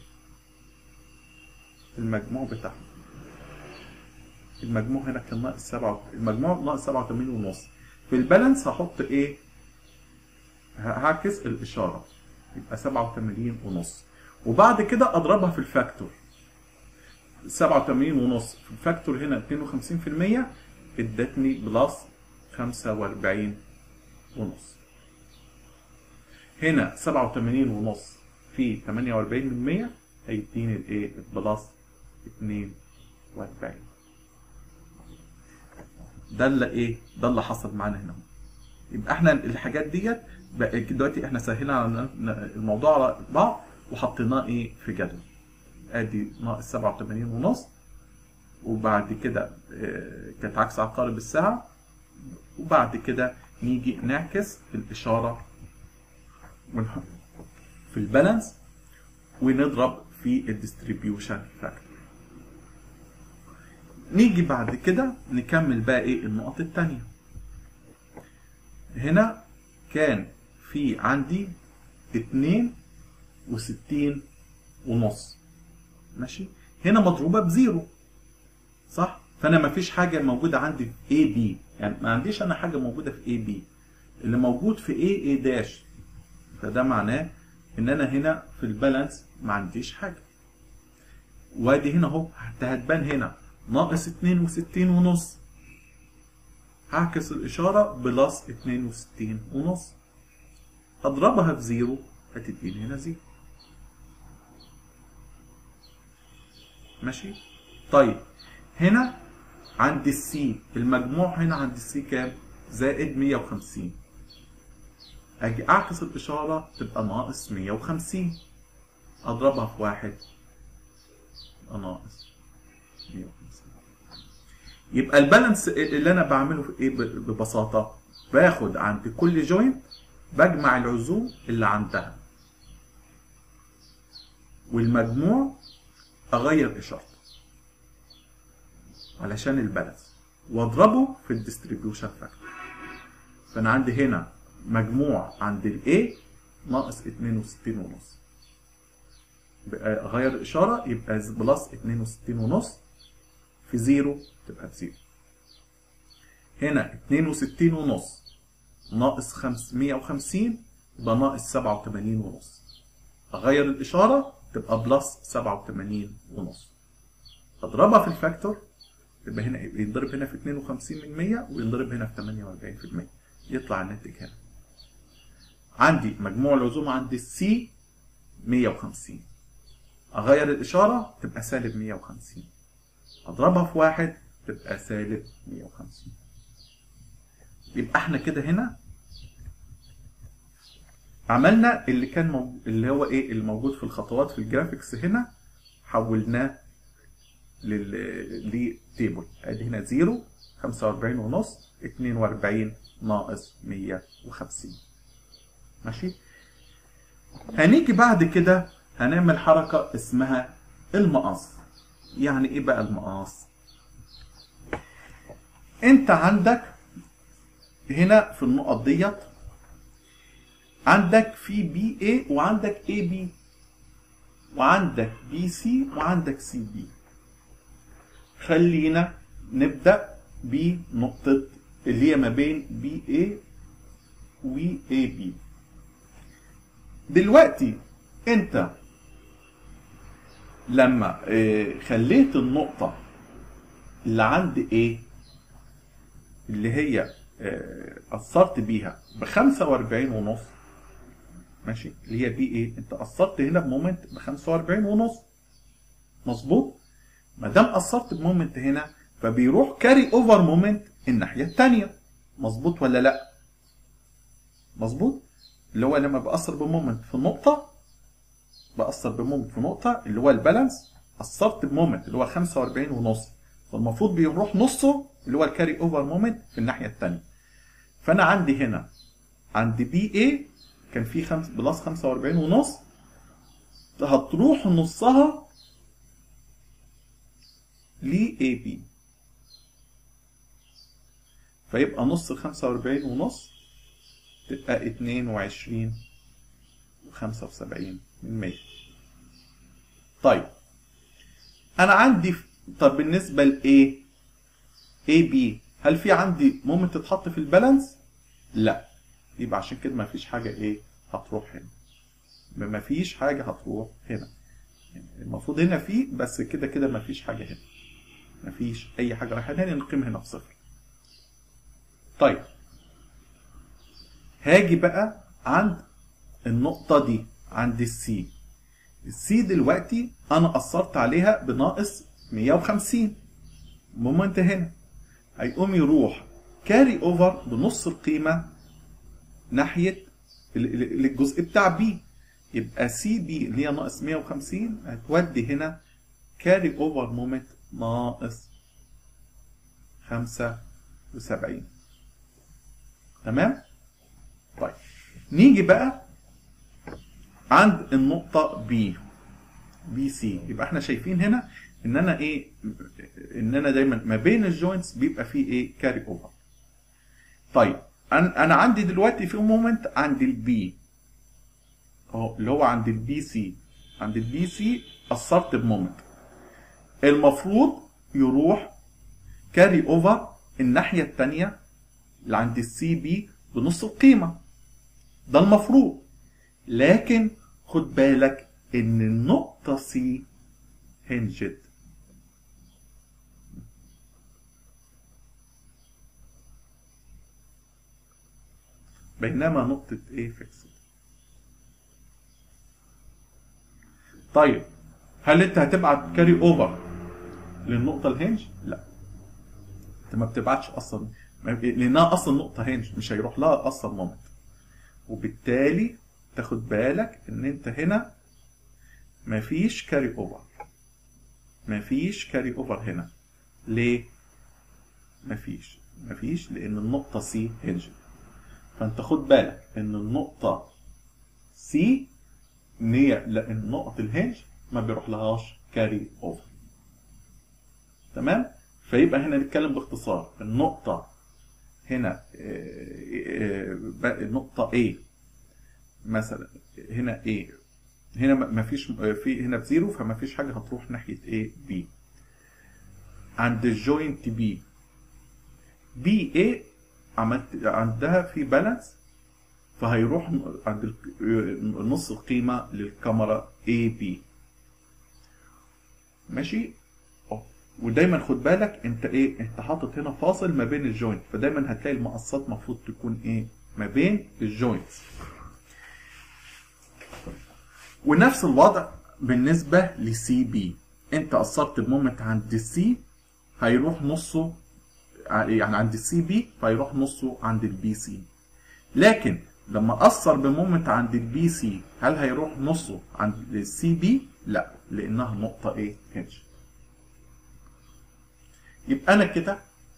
المجموع بتاعهم المجموع هنا كان ناقص 7 المجموع ناقص 87 ونص في البالانس هحط ايه هعكس الاشاره يبقى 87 ونص وبعد كده اضربها في الفاكتور 87 ونص في الفاكتور هنا 52% ادتني بلس 45 ونص هنا 87 ونص في 48% هيديني الايه بلس 42 ده اللي ايه ده اللي حصل معانا هنا يبقى احنا الحاجات ديت بقى دلوقتي احنا سهلنا على الموضوع على بعض وحطيناه ايه في جدول ادي ناقص 87 ونص وبعد كده كانت عكس عقارب الساعة وبعد كده نيجي نعكس الإشارة في البالانس ونضرب في الديستريبيوشن فاكتور نيجي بعد كده نكمل بقى ايه النقط التانية هنا كان في عندي اتنين وستين ونص ماشي هنا مضروبة بزيرو صح فانا ما فيش حاجة موجودة عندي في اي بي يعني ما عنديش انا حاجة موجودة في اي بي اللي موجود في اي اي داش فده معناه ان انا هنا في البالانس ما عنديش حاجة وادي هنا اهو هتبان هنا ناقص 62 ونص هعكس الإشارة بلس 62 ونص أضربها في زيرو هتديني هنا زيرو ماشي طيب هنا عند السي المجموع هنا عند السي كام زائد 150 اجي اعكس الاشاره تبقى ناقص 150 اضربها في واحد يبقى ناقص 150 يبقى البالانس اللي انا بعمله في ايه ببساطه باخد عند كل جوينت بجمع العزوم اللي عندها والمجموع اغير اشارته علشان البالانس واضربه في الديستريبيوشن فاكتور فانا عندي هنا مجموع عند الاي ناقص 62 ونص بقى اغير الاشاره يبقى بلس 62 ونص في زيرو تبقى بزيرو هنا 62 ونص ناقص 550 يبقى ناقص 87 ونص اغير الاشاره تبقى بلس 87 ونص اضربها في الفاكتور يبقى هنا يتضرب هنا في 52 من 100 وينضرب هنا في 48% يطلع الناتج هنا عندي مجموع العزوم عند السي 150 اغير الاشاره تبقى سالب 150 اضربها في واحد تبقى سالب 150 يبقى احنا كده هنا عملنا اللي كان مو... اللي هو ايه اللي موجود في الخطوات في الجرافيكس هنا حولناه لل لتيبل ادي هنا 0 45 ونص 42 ناقص 150 ماشي هنيجي بعد كده هنعمل حركة اسمها المقص يعني ايه بقى المقص انت عندك هنا في النقط ديت عندك في بي اي وعندك اي بي وعندك بي سي وعندك سي بي خلينا نبدأ بنقطة اللي هي ما بين بي اي و اي بي دلوقتي انت لما آه، خليت النقطة اللي عند A اللي هي آه، أثرت بيها ب 45 ونص ماشي اللي هي بي ايه انت أثرت هنا بمومنت ب 45 ونص مظبوط ما دام أثرت بمومنت هنا فبيروح كاري اوفر مومنت الناحية التانية مظبوط ولا لا مظبوط اللي هو لما بأثر بمومنت في نقطة بأثر بمومنت في نقطة اللي هو البالانس أثرت بمومنت اللي هو 45 ونص فالمفروض بيروح نصه اللي هو الكاري اوفر مومنت في الناحية التانية فأنا عندي هنا عند بي اي كان في خمس بلس 45 ونص هتروح نصها ل اي بي فيبقى نص ال 45 ونص تبقى 22 و75 من 100 طيب انا عندي طب بالنسبه ل A A B هل في عندي ممكن تتحط في البالانس؟ لا يبقى عشان كده ما فيش حاجه ايه هتروح هنا ما فيش حاجه هتروح هنا يعني المفروض هنا في بس كده كده ما فيش حاجه هنا ما فيش اي حاجه رايحه هنا نقيم هنا بصفر طيب هاجي بقى عند النقطة دي عند السي السي دلوقتي أنا أثرت عليها بناقص 150 مومنت هنا هيقوم يروح كاري اوفر بنص القيمة ناحية ال- ال- الجزء بتاع بي يبقى سي بي اللي هي ناقص 150 هتودي هنا كاري اوفر مومنت ناقص 75 تمام؟ طيب نيجي بقى عند النقطة B بي سي يبقى احنا شايفين هنا ان انا ايه ان انا دايما ما بين الجوينتس بيبقى فيه ايه كاري اوفر طيب انا انا عندي دلوقتي في مومنت عند البي اهو اللي هو عند البي سي عند البي سي اثرت بمومنت المفروض يروح كاري اوفر الناحية التانية اللي عند السي بي بنص القيمة ده المفروض لكن خد بالك ان النقطة سي هنجد بينما نقطة A فيكسد طيب هل انت هتبعت كاري اوفر للنقطة الهنج؟ لا انت ما بتبعتش اصلا ما- لانها اصلا نقطة هنج مش هيروح لها اصلا مومنت وبالتالي تاخد بالك ان انت هنا مفيش كاري اوفر مفيش كاري اوفر هنا ليه مفيش مفيش لان النقطة سي هنج فانت خد بالك ان النقطة سي ان هي لان نقط الهنج ما بيروح لهاش كاري اوفر تمام فيبقى هنا نتكلم باختصار النقطة هنا آه، آه، آه، النقطة A مثلا هنا A هنا ما فيش في هنا بزيرو فما فيش حاجة هتروح ناحية A B عند الجوينت B B A عملت عندها في بالانس فهيروح عند ال- نص القيمة للكاميرا A B ماشي أه. ودايما خد بالك انت ايه انت حاطط هنا فاصل ما بين الجوينت فدايما هتلاقي المقصات المفروض تكون ايه ما بين الجوينتس ونفس الوضع بالنسبة لسي بي انت قصرت بمومنت عند السي هيروح نصه ع- يعني عند السي بي فيروح نصه عند البي سي لكن لما اثر بمومنت عند البي سي هل هيروح نصه عند السي بي لا لانها نقطة ايه هنج يبقى انا كده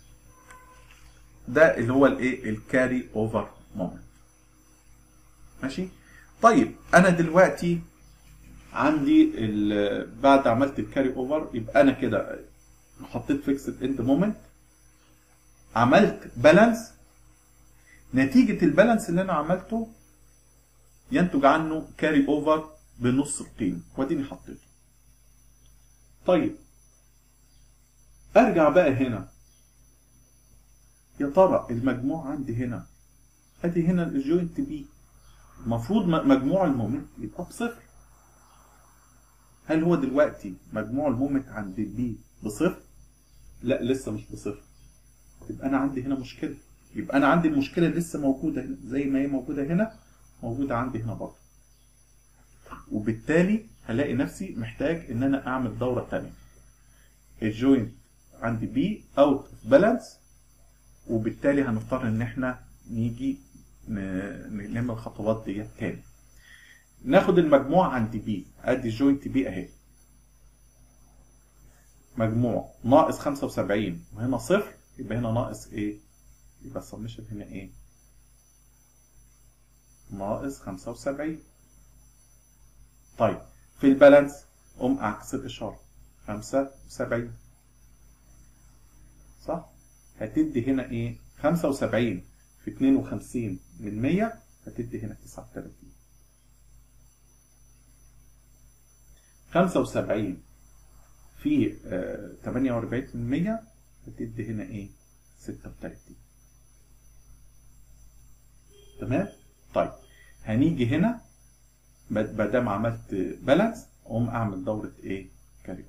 ده اللي هو الايه الكاري اوفر مومنت ماشي طيب انا دلوقتي عندي ال- بعد عملت الكاري اوفر يبقى انا كده حطيت فيكسد اند مومنت عملت بالانس نتيجة البالانس اللي انا عملته ينتج عنه كاري اوفر بنص القيمة واديني حطيته طيب ارجع بقى هنا يا ترى المجموع عندي هنا ادي هنا الجوينت بي المفروض م- مجموع المومنت يبقى بصفر هل هو دلوقتي مجموع المومنت عند البي بصفر لا لسه مش بصفر يبقى انا عندي هنا مشكله يبقى انا عندي المشكله لسه موجوده هنا زي ما هي موجوده هنا موجوده عندي هنا برضه وبالتالي هلاقي نفسي محتاج ان انا اعمل دوره ثانيه الجوينت عندي بي اوت اوف بالانس وبالتالي هنضطر ان احنا نيجي نلم الخطوات ديت تاني ناخد المجموع عند بي ادي جوينت بي اهي مجموع ناقص 75 وهنا صفر يبقى هنا ناقص ايه يبقى السمشن هنا ايه ناقص 75 طيب في البالانس قوم اعكس الاشاره 75 صح هتدي هنا ايه 75 في 52 من 100 هتدي هنا 39 75 في آه 48 من 100 هتدي هنا ايه 36 تمام طيب هنيجي هنا ما دام عملت بالانس اقوم اعمل دوره ايه كاريو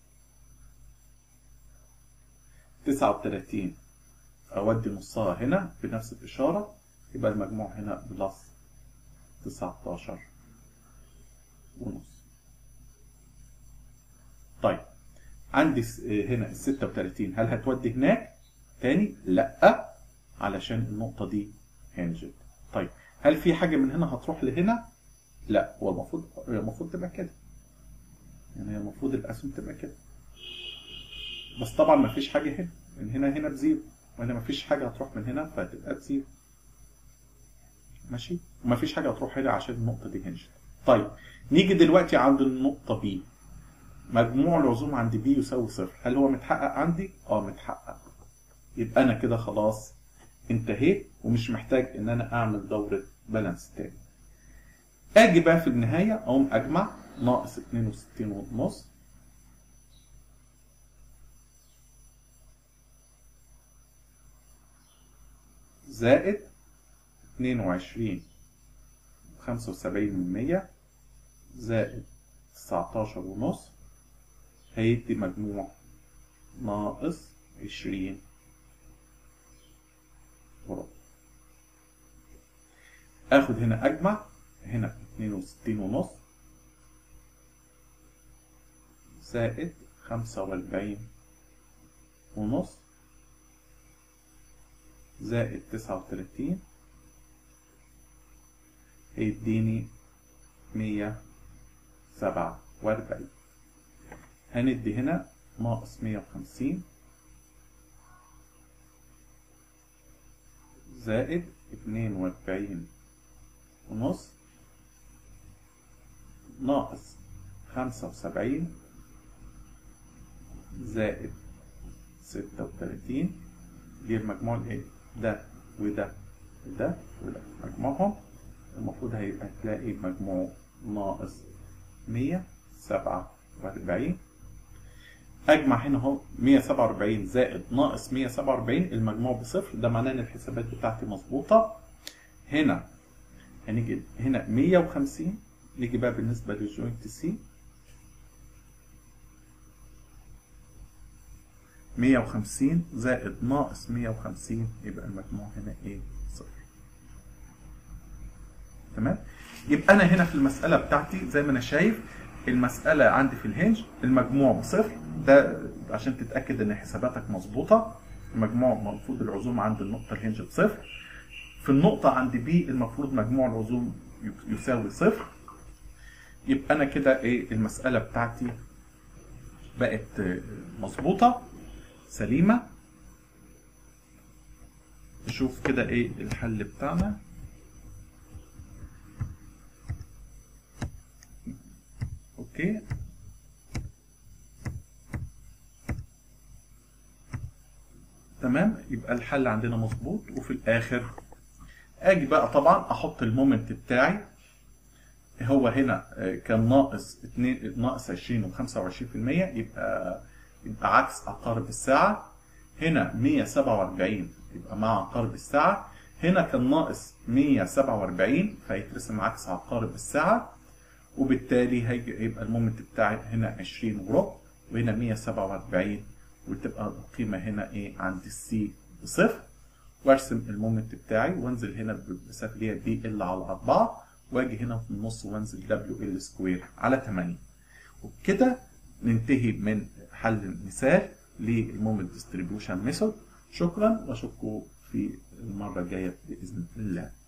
39 اودي نصها هنا بنفس الاشاره يبقى المجموع هنا بلس 19 ونص طيب عندي هنا ال 36 هل هتودي هناك تاني لا علشان النقطه دي هنجد طيب هل في حاجه من هنا هتروح لهنا لا هو المفروض هي المفروض تبقى كده يعني هي المفروض الاسهم تبقى كده بس طبعا ما فيش حاجه هنا من هنا هنا بزيرو وهنا ما فيش حاجه هتروح من هنا فهتبقى بزيرو ماشي وما فيش حاجه هتروح هنا عشان النقطه دي هنجد طيب نيجي دلوقتي عند النقطه بي مجموع العزوم عند بي يساوي صفر هل هو متحقق عندي اه متحقق يبقى انا كده خلاص انتهيت ومش محتاج ان انا اعمل دوره بالانس تاني اجي بقى في النهايه اقوم اجمع ناقص 62 ونص زائد 22 75 من 100 زائد 19 ونص هيدي مجموع ناقص 20 وربع اخد هنا اجمع هنا 62 ونص زائد 45 ونص زائد 39 هيديني 147 هندي هنا ناقص 150 زائد 42 ونص ناقص 75 زائد 36 دي المجموع الايه ده وده وده وده مجموعهم المفروض هيبقى تلاقي مجموع ناقص 147 اجمع هنا اهو 147 زائد ناقص 147 المجموع بصفر ده معناه ان الحسابات بتاعتي مظبوطه هنا هنيجي هنا 150 نيجي بقى بالنسبه للجوينت سي 150 زائد ناقص 150 يبقى المجموع هنا ايه صفر تمام يبقى انا هنا في المساله بتاعتي زي ما انا شايف المساله عندي في الهنج المجموع بصفر ده عشان تتاكد ان حساباتك مظبوطه المجموع المفروض العزوم عند النقطه الهنج بصفر في النقطه عند بي المفروض مجموع العزوم يساوي صفر يبقى انا كده ايه المساله بتاعتي بقت مظبوطه سليمه نشوف كده ايه الحل بتاعنا اوكي تمام يبقى الحل عندنا مظبوط وفي الاخر اجي بقى طبعا احط المومنت بتاعي هو هنا كان ناقص 2 ناقص 20 و25% يبقى يبقى عكس عقارب الساعه هنا 147 يبقى مع عقارب الساعه هنا كان ناقص 147 فيترسم عكس عقارب الساعه وبالتالي هيجي يبقى المومنت بتاعي هنا 20 وربع وهنا 147 وتبقى القيمة هنا ايه عند السي بصفر وارسم المومنت بتاعي وانزل هنا بالمسافة اللي هي دي ال على 4 واجي هنا في النص وانزل دبليو ال سكوير على 8 وبكده ننتهي من حل مثال للمومنت ديستريبيوشن ميثود شكرا واشوفكم في المرة الجاية بإذن الله